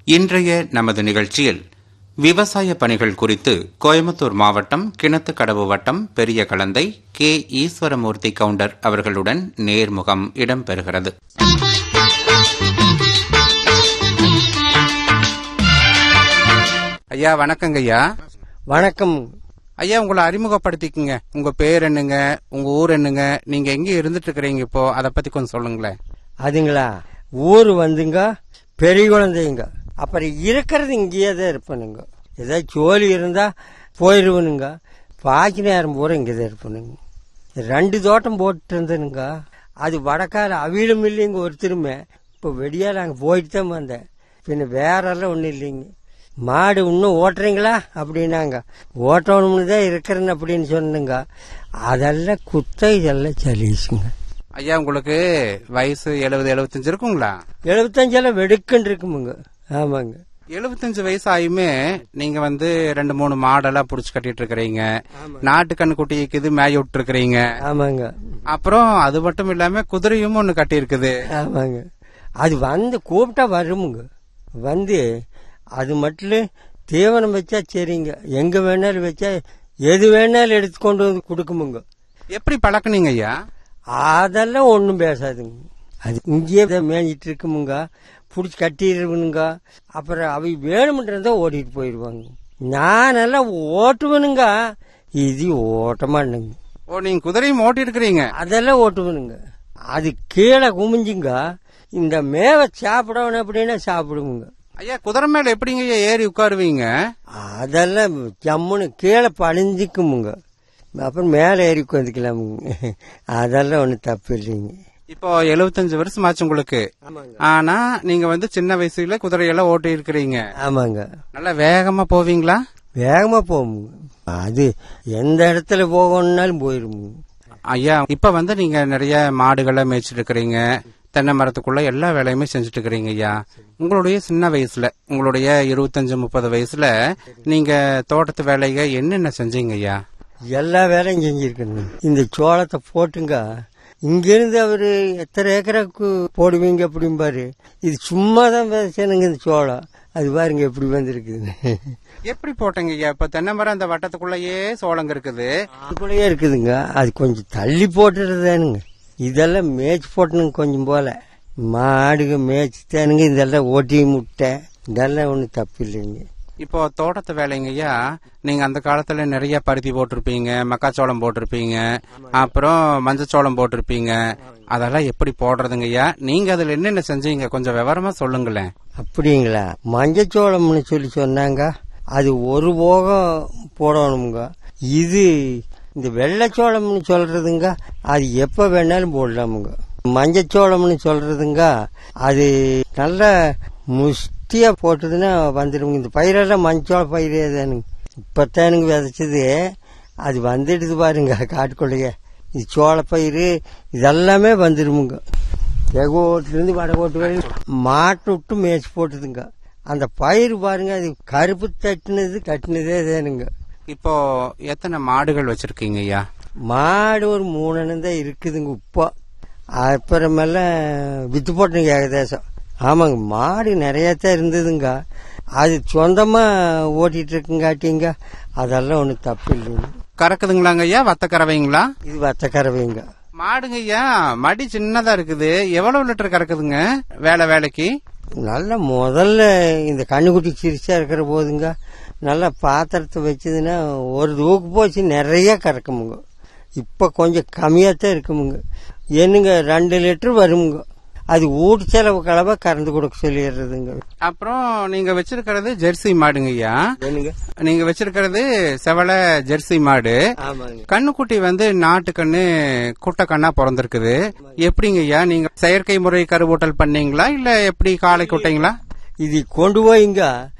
இன்றைய நமது நிகழ்ச்சியில் விவசாய பணிகள் குறித்து கோயம்புத்தூர் மாவட்டம் கிணத்துக்கடவு வட்டம் பெரிய கலந்தை கே ஈஸ்வரமூர்த்தி கவுண்டர் அவர்களுடன் நேர்முகம் இடம்பெறுகிறது ஐயா வணக்கங்க ஐயா வணக்கம் ஐயா உங்களை அறிமுகப்படுத்திக்குங்க உங்க பேர் என்னங்க உங்க ஊர் என்னங்க நீங்க எங்க இருந்துட்டு இருக்கிறீங்க இப்போ அதை பத்தி கொஞ்சம் சொல்லுங்களேன் அதுங்களா ஊர் வந்துங்க பெரிய குழந்தைங்க அப்புறம் இருக்கிறது இங்கேயே தான் இருப்பனுங்க ஏதாவது ஜோலி இருந்தா போயிடுவனுங்க பாக்கி நேரம் பூரா இங்கே தான் இருப்பனுங்க ரெண்டு தோட்டம் போட்டு இருந்தனுங்க அது வடக்கால அவிழும் இல்லைங்க ஒருத்தருமே இப்போ வெடியால் அங்கே போயிட்டு தான் வந்தேன் பின்ன வேறெல்லாம் ஒன்றும் இல்லைங்க மாடு இன்னும் ஓட்டுறீங்களா அப்படின்னாங்க ஓட்டணும்னு தான் இருக்கிறேன்னு அப்படின்னு சொன்னங்க அதெல்லாம் குத்த இதெல்லாம் சலீஸுங்க ஐயா உங்களுக்கு வயசு எழுபது எழுபத்தஞ்சு இருக்குங்களா எழுபத்தஞ்செல்லாம் வெடுக்குன்னு இருக்குமுங்க ஆமாங்க எழுபத்தஞ்சு வயசு ஆயுமே நீங்க வந்து ரெண்டு மூணு மாடெல்லாம் புடிச்சு கட்டிட்டு இருக்கிறீங்க நாட்டு கண்ணுக்குட்டி இருக்குது மேய விட்டு இருக்கிறீங்க ஆமாங்க அப்புறம் அது மட்டும் இல்லாம குதிரையும் ஒண்ணு கட்டி இருக்குது ஆமாங்க அது வந்து கூப்பிட்டா வருமுங்க வந்து அது மட்டும் தீவனம் வச்சா சரிங்க எங்க வேணாலும் வச்சா எது வேணாலும் எடுத்து கொண்டு வந்து கொடுக்குமுங்க எப்படி பழக்குனீங்க ஐயா அதெல்லாம் ஒன்றும் பேசாதுங்க அது இங்கேயே தான் மேய்ஞ்சிட்டு இருக்குமுங்க பிடிச்சி கட்டிடுவனுங்க அப்புறம் அவை வேணும்ன்றத ஓடிட்டு போயிடுவாங்க நானெல்லாம் ஓட்டுவனுங்க இது ஓட்ட மாட்டேங்க ஓ நீங்க குதிரையும் ஓட்டி இருக்கிறீங்க அதெல்லாம் ஓட்டுவனுங்க அது கீழே குமிஞ்சுங்க இந்த மேவை சாப்பிடணும் அப்படின்னா சாப்பிடுவோங்க ஐயா குதிரை மேல எப்படிங்க ஐயா ஏறி உட்காருவீங்க அதெல்லாம் ஜம்முன்னு கீழே பணிஞ்சிக்குமுங்க அப்புறம் மேலே ஏறி உட்காந்துக்கலாமுங்க அதெல்லாம் ஒன்றும் தப்பு இல்லைங்க இப்போ எழுபத்தஞ்சு வருஷம் ஆச்சு உங்களுக்கு ஆமாங்க ஆனா நீங்க வந்து சின்ன வயசுல குதிரையெல்லாம் ஓட்டி இருக்கிறீங்க ஆமாங்க நல்லா வேகமா போவீங்களா வேகமாக போகுமுங்க அது எந்த இடத்துல போகணும்னாலும் போயிருமுங்க ஐயா இப்ப வந்து நீங்க நிறைய மாடுகளை மேய்ச்சிட்டு இருக்கிறீங்க தென்னை மரத்துக்குள்ள எல்லா வேலையுமே செஞ்சுட்டு இருக்கிறீங்க ஐயா உங்களுடைய சின்ன வயசுல உங்களுடைய இருபத்தஞ்சு முப்பது வயசுல நீங்க தோட்டத்து வேலைக என்னென்ன செஞ்சீங்க ஐயா எல்லா வேலையும் செஞ்சிருக்கணும் இந்த சோளத்தை போட்டுங்க இங்கிருந்து அவரு எத்தனை ஏக்கராக்கு போடுவீங்க அப்படிம்பாரு இது சும்மா தான் விதைச்சேனுங்க இந்த சோளம் அது பாருங்க எப்படி வந்திருக்குது எப்படி போட்டீங்க ஐயா இப்ப தென்னை மரம் அந்த வட்டத்துக்குள்ளேயே சோளங்க இருக்குது அதுக்குள்ளேயே இருக்குதுங்க அது கொஞ்சம் தள்ளி போட்டுறதானுங்க இதெல்லாம் மேய்ச்சி போட்டணுங்க கொஞ்சம் போல மாடுக மேய்ச்சி தானுங்க இதெல்லாம் ஓட்டி முட்டை இதெல்லாம் ஒன்றும் தப்பு இல்லைங்க இப்போ தோட்டத்து வேலைங்க ஐயா நீங்க அந்த காலத்துல நிறைய பருத்தி போட்டிருப்பீங்க மக்காச்சோளம் போட்டிருப்பீங்க அப்புறம் மஞ்சச்சோளம் போட்டிருப்பீங்க அதெல்லாம் எப்படி போடுறதுங்க ஐயா நீங்க அதுல என்னென்ன செஞ்சீங்க கொஞ்சம் விவரமா சொல்லுங்களேன் அப்படிங்களா மஞ்சச்சோளம்னு சொல்லி சொன்னாங்க அது ஒரு போகம் போடணுங்க இது இந்த வெள்ளைச்சோளம்னு சொல்றதுங்க அது எப்ப வேணாலும் போடலாமுங்க மஞ்சச்சோளம்னு சொல்றதுங்க அது நல்ல முஷ்டியா போட்டதுன்னா வந்துடுங்க இந்த பயிரெல்லாம் மஞ்சச்சோள பயிரே தானுங்க இப்பத்தானுங்க விதைச்சது அது வந்துடுது பாருங்க காட்டுக்குள்ளேயே இது சோளப்பயிறு இதெல்லாமே வந்துடுமுங்க தெகோட்டிலிருந்து வடகோட்டு வரையும் மாட்டு விட்டு மேய்ச்சி போட்டுதுங்க அந்த பயிர் பாருங்க அது கருப்பு தட்டினது தட்டினதே தானுங்க இப்போ எத்தனை மாடுகள் வச்சிருக்கீங்க ஐயா மாடு ஒரு மூணு தான் இருக்குதுங்க இப்போ அப்புறமெல்லாம் வித்து போட்டுங்க ஏகதேசம் ஆமாங்க மாடு நிறைய தான் இருந்ததுங்க அது சொந்தமா ஓட்டிட்டு இருக்குங்காட்டிங்க அதெல்லாம் ஒன்றும் தப்பு இல்லைங்க கறக்குதுங்களாங்க ஐயா வத்த கறவைங்களா இது வத்த கறவைங்க மாடுங்க ஐயா மடி சின்னதா இருக்குது எவ்வளவு லிட்டர் கறக்குதுங்க வேலை வேலைக்கு நல்ல முதல்ல இந்த கண்ணுக்குட்டி சிரிச்சா இருக்கிற போதுங்க நல்லா பாத்திரத்தை வச்சதுன்னா ஒரு தூக்கு போச்சு நிறைய கறக்குமுங்க இப்போ கொஞ்சம் கம்மியாக தான் இருக்குமுங்க என்னங்க ரெண்டு லிட்டர் வருமுங்க அது ஊட்டு செலவு கலவை கறந்து கொடுக்க சொல்லிடுறதுங்க அப்புறம் நீங்க வச்சிருக்கிறது ஜெர்சி மாடுங்க ஐயா என்னங்க நீங்க வச்சிருக்கிறது செவல ஜெர்சி மாடு ஆமாங்க கண்ணுக்குட்டி வந்து நாட்டு கண்ணு குட்டை கண்ணா பிறந்திருக்குது எப்படிங்க ஐயா நீங்க செயற்கை முறை கருவூட்டல் பண்ணீங்களா இல்ல எப்படி காலை குட்டைங்களா இது கொண்டு போய்ங்க